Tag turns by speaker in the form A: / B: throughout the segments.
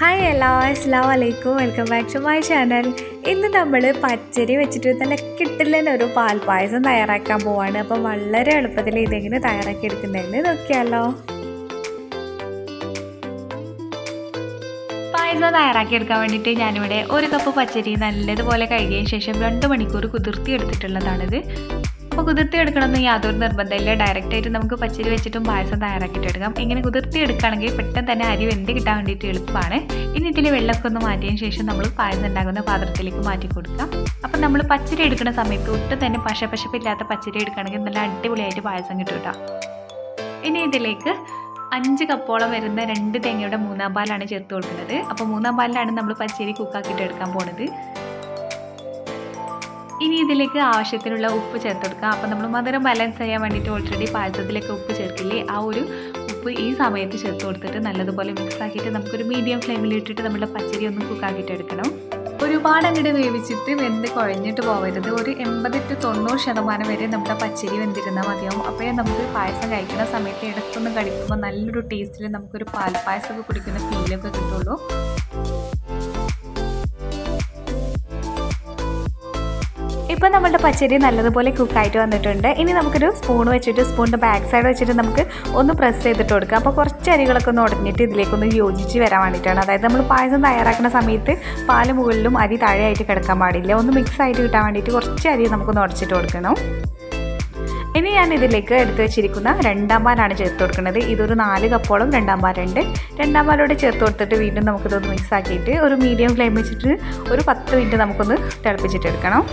A: hi hello അസ്സാം വലൈക്കും welcome back to my channel ഇന്ന് നമ്മൾ പച്ചരി വെച്ചിട്ട് നല്ല കിട്ടില്ലെന്ന് ഒരു പാൽപ്പായസം തയ്യാറാക്കാൻ പോവാണ് അപ്പം വളരെ എളുപ്പത്തിൽ ഇതെങ്ങനെ തയ്യാറാക്കി എടുക്കുന്നതെന്ന് നോക്കിയാലോ പായസം തയ്യാറാക്കി എടുക്കാൻ വേണ്ടിയിട്ട് ഞാനിവിടെ ഒരു കപ്പ് പച്ചരി നല്ലതുപോലെ കഴുകിയതിന് ശേഷം രണ്ട് മണിക്കൂർ കുതിർത്തി എടുത്തിട്ടുള്ളതാണിത് അപ്പോൾ കുതിർത്തി എടുക്കണമെന്ന് യാതൊരു നിർബന്ധമില്ല ഡയറക്റ്റ് ആയിട്ട് നമുക്ക് പച്ചരി വെച്ചിട്ടും പായസം തയ്യാറാക്കിയിട്ട് എടുക്കാം ഇങ്ങനെ കുതിർത്തി എടുക്കുകയാണെങ്കിൽ പെട്ടെന്ന് തന്നെ അരി വെന്ത് കിട്ടാൻ വേണ്ടിയിട്ട് എളുപ്പമാണ് ഇനി ഇതിൽ വെള്ളമൊക്കെ ഒന്ന് മാറ്റിയതിന് ശേഷം നമ്മൾ പായസം ഉണ്ടാക്കുന്ന പാത്രത്തിലേക്ക് മാറ്റി കൊടുക്കാം അപ്പം നമ്മൾ പച്ചരി എടുക്കുന്ന സമയത്ത് ഒട്ടും തന്നെ പശപശപ്പില്ലാത്ത പച്ചരി എടുക്കുകയാണെങ്കിൽ നല്ല അടിപൊളിയായിട്ട് പായസം കിട്ടും കേട്ടോ ഇനി ഇതിലേക്ക് അഞ്ച് കപ്പോളം വരുന്ന രണ്ട് തേങ്ങയുടെ മൂന്നാം പാലാണ് ചേർത്ത് കൊടുക്കുന്നത് അപ്പോൾ മൂന്നാം പാലിലാണ് നമ്മൾ പച്ചരി കുക്കാക്കിയിട്ട് എടുക്കാൻ പോണത് ഇനി ഇതിലേക്ക് ആവശ്യത്തിനുള്ള ഉപ്പ് ചേർത്ത് കൊടുക്കാം അപ്പോൾ നമ്മൾ മധുരം ബാലൻസ് ചെയ്യാൻ വേണ്ടിയിട്ട് ഓൾറെഡി പായസത്തിലേക്ക് ഉപ്പ് ചേർക്കില്ലേ ആ ഒരു ഉപ്പ് ഈ സമയത്ത് ചേർത്ത് കൊടുത്തിട്ട് നല്ലതുപോലെ മിക്സ് ആക്കിയിട്ട് നമുക്കൊരു മീഡിയം ഫ്ലെയിമിൽ ഇട്ടിട്ട് നമ്മുടെ പച്ചരി ഒന്ന് കുക്കാക്കിയിട്ട് എടുക്കണം ഒരുപാട് അങ്ങോട്ട് വേവിച്ചിട്ട് വെന്ത് കുഴഞ്ഞിട്ട് പോകരുത് ഒരു എൺപത് ടു തൊണ്ണൂറ് ശതമാനം വരെ നമ്മുടെ പച്ചരി വെന്തിരുന്നാൽ മതിയാവും അപ്പോഴേ നമുക്ക് പായസം കഴിക്കുന്ന സമയത്ത് ഇടയ്ക്കൊന്ന് കഴിക്കുമ്പോൾ നല്ലൊരു ടേസ്റ്റിൽ നമുക്കൊരു പാൽപ്പായസമൊക്കെ കുടിക്കുന്ന ഫീലൊക്കെ കിട്ടുള്ളൂ ഇപ്പോൾ നമ്മുടെ പച്ചരി നല്ലതുപോലെ കുക്കായിട്ട് വന്നിട്ടുണ്ട് ഇനി നമുക്കൊരു സ്പൂൺ വെച്ചിട്ട് സ്പൂണിൻ്റെ ബാക്ക് സൈഡ് വെച്ചിട്ട് നമുക്ക് ഒന്ന് പ്രസ് ചെയ്തിട്ട് കൊടുക്കാം അപ്പോൾ കുറച്ച് അരികളൊക്കെ ഒന്ന് ഉടഞ്ഞിട്ട് ഇതിലേക്കൊന്ന് യോജിച്ച് വരാൻ വേണ്ടിയിട്ടാണ് അതായത് നമ്മൾ പായസം തയ്യാറാക്കുന്ന സമയത്ത് പാല് മുകളിലും അരി താഴെയായിട്ട് കിടക്കാൻ പാടില്ല ഒന്ന് മിക്സ് ആയിട്ട് കിട്ടാൻ വേണ്ടിയിട്ട് കുറച്ച് അരി നമുക്കൊന്ന് ഉടച്ചിട്ട് കൊടുക്കണം ഇനി ഞാൻ ഇതിലേക്ക് എടുത്തു വെച്ചിരിക്കുന്ന രണ്ടാം പാലാണ് ചേർത്ത് കൊടുക്കുന്നത് ഇതൊരു നാല് കപ്പോളം രണ്ടാം പാലുണ്ട് രണ്ടാം പാലോടെ ചേർത്ത് കൊടുത്തിട്ട് വീണ്ടും നമുക്കിതൊന്ന് മിക്സ് ആക്കിയിട്ട് ഒരു മീഡിയം ഫ്ലെയിം വെച്ചിട്ട് ഒരു പത്ത് മിനിറ്റ് നമുക്കൊന്ന് തിളപ്പിച്ചിട്ട് എടുക്കണം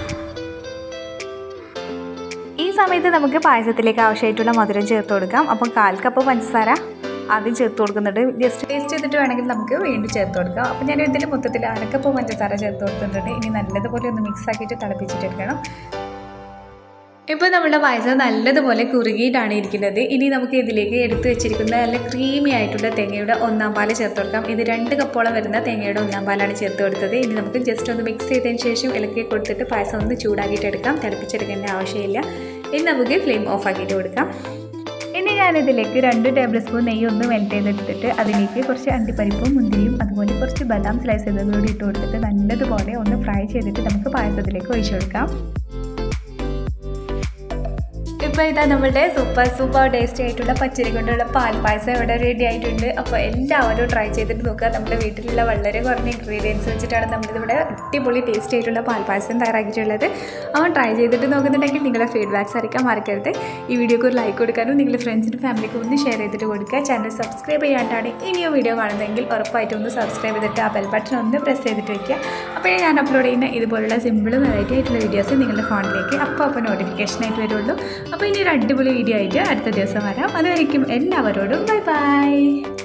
A: ഈ സമയത്ത് നമുക്ക് പായസത്തിലേക്ക് ആവശ്യമായിട്ടുള്ള മധുരം ചേർത്ത് കൊടുക്കാം അപ്പം കാൽ കപ്പ് പഞ്ചസാര ആദ്യം ചേർത്ത് കൊടുക്കുന്നുണ്ട് ജസ്റ്റ് ടേസ്റ്റ് ചെയ്തിട്ട് വേണമെങ്കിൽ നമുക്ക് വീണ്ടും ചേർത്ത് കൊടുക്കാം അപ്പം ഞാൻ ഇതിൽ മൊത്തത്തിൽ അരക്കപ്പ് പഞ്ചസാര ചേർത്ത് കൊടുത്തിട്ടുണ്ട് ഇനി നല്ലതുപോലെ ഒന്ന് മിക്സ് ആക്കിയിട്ട് തിളപ്പിച്ചിട്ട് എടുക്കണം ഇപ്പോൾ നമ്മുടെ പായസം നല്ലതുപോലെ കുറുകിയിട്ടാണ് ഇരിക്കുന്നത് ഇനി നമുക്ക് ഇതിലേക്ക് എടുത്തു വെച്ചിരിക്കുന്ന നല്ല ക്രീമി ആയിട്ടുള്ള തേങ്ങയുടെ ഒന്നാം പാല് ചേർത്ത് കൊടുക്കാം ഇത് രണ്ട് കപ്പോളം വരുന്ന തേങ്ങയുടെ ഒന്നാം പാലാണ് ചേർത്ത് കൊടുത്തത് ഇനി നമുക്ക് ജസ്റ്റ് ഒന്ന് മിക്സ് ചെയ്തതിന് ശേഷം ഇളക്കി കൊടുത്തിട്ട് പായസം ഒന്ന് ചൂടാക്കിയിട്ട് എടുക്കാം തിളപ്പിച്ചെടുക്കേണ്ട ആവശ്യമില്ല ഇനി നമുക്ക് ഫ്ലെയിം ഓഫ് ആക്കിയിട്ട് കൊടുക്കാം ഇനി ഞാനിതിലേക്ക് രണ്ട് ടേബിൾ സ്പൂൺ നെയ്യ് ഒന്ന് മെൽറ്റ് ചെയ്തെടുത്തിട്ട് അതിലേക്ക് കുറച്ച് അണ്ടിപ്പരിപ്പും മുന്തിരിയും അതുപോലെ കുറച്ച് ബദാം സ്ലൈസ് ചെയ്തതും കൂടി ഇട്ട് കൊടുത്തിട്ട് നല്ലതുപോലെ ഒന്ന് ഫ്രൈ ചെയ്തിട്ട് നമുക്ക് പായസത്തിലേക്ക് ഒഴിച്ചു കൊടുക്കാം ഇപ്പോൾ ഇതാ നമ്മുടെ സൂപ്പർ സൂപ്പർ ടേസ്റ്റി ആയിട്ടുള്ള പച്ചരി കൊണ്ടുള്ള പാൽപ്പായസം ഇവിടെ റെഡി ആയിട്ടുണ്ട് അപ്പോൾ എല്ലാവരും ട്രൈ ചെയ്തിട്ട് നോക്കുക നമ്മുടെ വീട്ടിലുള്ള വളരെ കുറഞ്ഞ ഇൻഗ്രീഡിയൻസ് വെച്ചിട്ടാണ് നമ്മളിതിവിടെ അടിപൊളി ടേസ്റ്റി ആയിട്ടുള്ള പാൽപ്പായസം തയ്യാറാക്കിയിട്ടുള്ളത് അവൻ ട്രൈ ചെയ്തിട്ട് നോക്കുന്നുണ്ടെങ്കിൽ നിങ്ങളുടെ ഫീഡ്ബാക്ക്സ് അറിയിക്കാൻ മറക്കരുത് ഈ വീഡിയോക്ക് ഒരു ലൈക്ക് കൊടുക്കാനും നിങ്ങളുടെ ഫ്രണ്ട്സിനും ഫാമിലിക്കും ഒന്ന് ഷെയർ ചെയ്തിട്ട് കൊടുക്കുക ചാനൽ സബ്സ്ക്രൈബ് ചെയ്യാണ്ടാണ് ഇനിയോ വീഡിയോ കാണുന്നതെങ്കിൽ ഉറപ്പായിട്ടും ഒന്ന് സബ്സ്ക്രൈബ് ചെയ്തിട്ട് ആ ബെൽ ബട്ടൺ ഒന്ന് പ്രസ് ചെയ്തിട്ട് വയ്ക്കുക അപ്പോഴേ ഞാൻ അപ്ലോഡ് ചെയ്യുന്ന ഇതുപോലുള്ള സിമ്പിളും വെറൈറ്റി ആയിട്ടുള്ള വീഡിയോസ് നിങ്ങളുടെ ഫോണിലേക്ക് അപ്പോൾ അപ്പോൾ നോട്ടിഫിക്കേഷൻ ആയിട്ട് വരുള്ളൂ അപ്പോൾ ഇനി ഒരു അടിപൊളി വീഡിയോ ആയിട്ട് അടുത്ത ദിവസം വരാം അതുവരെയും എല്ലാവരോടും ബൈ ബൈ